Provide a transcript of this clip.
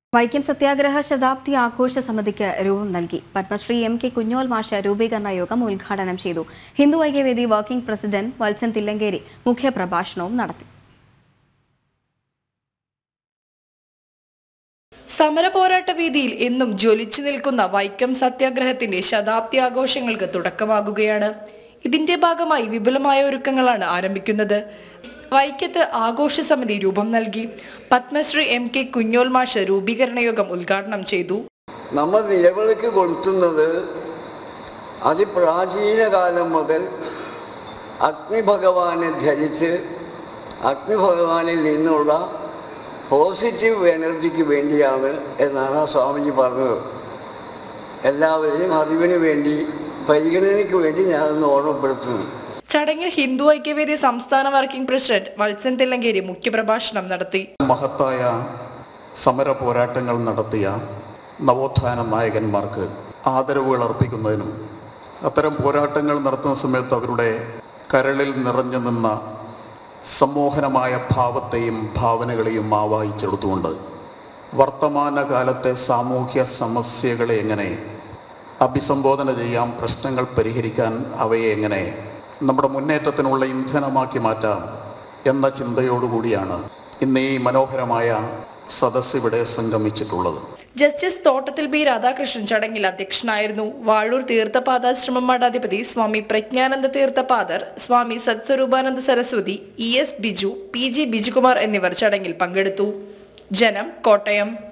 വൈക്കം സത്യാഗ്രഹ ശതാബ്ദി ആഘോഷ സമിതിക്ക് രൂപം നൽകി പത്മശ്രീ എം കെ കുഞ്ഞോൽ മാഷ രൂപീകരണ യോഗം ഉദ്ഘാടനം ചെയ്തു ഹിന്ദു ഐക്യവേദി വർക്കിംഗ് പ്രസിഡന്റ് വത്സൻ തില്ലങ്കേരി മുഖ്യപ്രഭാഷണവും നടത്തി സമര പോരാട്ട വേദിയിൽ എന്നും ജ്വലിച്ചു നിൽക്കുന്ന വൈക്കം സത്യാഗ്രഹത്തിന്റെ ശതാബ്ദി ആഘോഷങ്ങൾക്ക് തുടക്കമാകുകയാണ് ഇതിന്റെ ഭാഗമായി വിപുലമായ ഒരുക്കങ്ങളാണ് ആരംഭിക്കുന്നത് വൈക്കത്ത് ആഘോഷ സമിതി രൂപം നൽകി പത്മശ്രീ എം കെ കുഞ്ഞോൽ മാഷ് രൂപീകരണ യോഗം ഉദ്ഘാടനം ചെയ്തു നമ്മൾ നിലവിളക്ക് കൊളുത്തുന്നത് അതിപ്രാചീന കാലം മുതൽ അഗ്നിഭഗവാനെ ധരിച്ച് അഗ്നിഭഗവാനിൽ നിന്നുള്ള പോസിറ്റീവ് എനർജിക്ക് വേണ്ടിയാണ് എന്നാണ് ആ സ്വാമിജി പറഞ്ഞത് എല്ലാവരെയും അറിവിന് വേണ്ടി പരിഗണനയ്ക്ക് വേണ്ടി ഞാനൊന്ന് ഓർമ്മപ്പെടുത്തുന്നു ചടങ്ങിൽ ഹിന്ദു ഐക്യവേദി സംസ്ഥാന വർക്കിംഗ് പ്രസിഡന്റ് വത്സൻ തില്ലങ്കേരി മുഖ്യപ്രഭാഷണം നടത്തി മഹത്തായ സമര പോരാട്ടങ്ങൾ നടത്തിയ നവോത്ഥാന നായകന്മാർക്ക് ആദരവുകൾ അർപ്പിക്കുന്നതിനും അത്തരം പോരാട്ടങ്ങൾ നടത്തുന്ന സമയത്ത് അവരുടെ കരളിൽ നിറഞ്ഞു നിന്ന സമ്മോഹനമായ ഭാവത്തെയും ഭാവനകളെയും ആവാഹിച്ചെടുത്തുകൊണ്ട് വർത്തമാനകാലത്തെ സാമൂഹ്യ സമസ്യകളെ എങ്ങനെ അഭിസംബോധന ചെയ്യാം പ്രശ്നങ്ങൾ പരിഹരിക്കാൻ അവയെ എങ്ങനെ നമ്മുടെ മുന്നേറ്റത്തിനുള്ള ഇന്ധനമാക്കി മാറ്റാം എന്ന ചിന്തയോടുകൂടിയാണ് ഇന്ന് ഈ മനോഹരമായ സദസ്സ് ഇവിടെ സംഗമിച്ചിട്ടുള്ളത് ജസ്റ്റിസ് തോട്ടത്തിൽ ബി രാധാകൃഷ്ണൻ ചടങ്ങിൽ അധ്യക്ഷനായിരുന്നു വാഴൂർ തീർത്ഥപാദാശ്രമം മഠാധിപതി Swami Prajnananda Theerthapadar Swami Satswarupananda Saraswati E S Biju P G Bijukumar എന്നിവർ ചടങ്ങിൽ പങ്കെടുത്തു ജനം കോട്ടയം